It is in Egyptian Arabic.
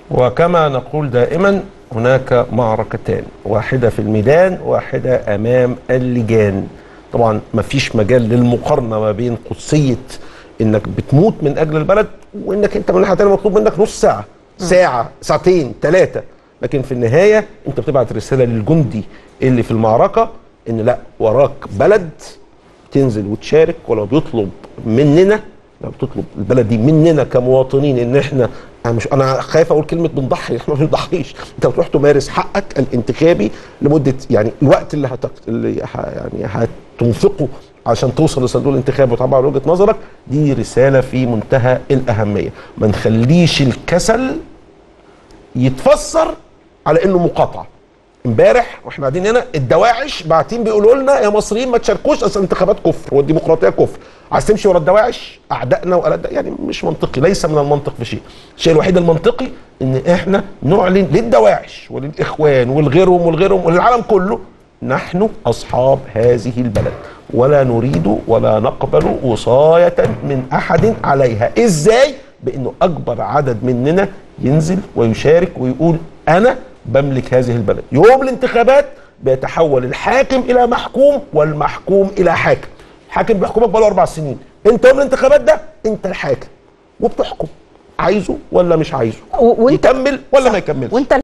وكما نقول دائما هناك معركتان واحدة في الميدان واحدة أمام اللجان طبعا ما فيش مجال للمقارنة ما بين قدسية انك بتموت من اجل البلد وانك انت من ناحيه تانية مطلوب منك نص ساعه ساعه ساعتين ثلاثه لكن في النهايه انت بتبعت رساله للجندي اللي في المعركه ان لا وراك بلد تنزل وتشارك ولو بيطلب مننا لو بتطلب البلد دي مننا كمواطنين ان احنا انا مش انا خايف اقول كلمه بنضحي احنا ما بنضحيش انت بتروح تمارس حقك الانتخابي لمده يعني الوقت اللي هتك... اللي ه... يعني هتنفقه عشان توصل لصندوق الانتخاب وتعبر وجهه نظرك دي رساله في منتهى الاهميه ما نخليش الكسل يتفسر على انه مقاطعه امبارح واحنا قاعدين هنا الدواعش باعتين بيقولوا لنا يا مصريين ما تشاركوش اصل الانتخابات كفر والديمقراطيه كفر عايز تمشي ورا الدواعش اعدائنا وألد يعني مش منطقي ليس من المنطق في شيء الشيء الوحيد المنطقي ان احنا نعلن للدواعش وللاخوان ولغيرهم ولغيرهم وللعالم كله نحن اصحاب هذه البلد ولا نريد ولا نقبل وصايه من احد عليها ازاي بانه اكبر عدد مننا ينزل ويشارك ويقول انا بملك هذه البلد يوم الانتخابات بيتحول الحاكم الى محكوم والمحكوم الى حاكم الحاكم بيحكمك بقاله اربع سنين انت يوم الانتخابات ده انت الحاكم وبتحكم عايزه ولا مش عايزه و- وانت- يكمل ولا ما يكملش وانت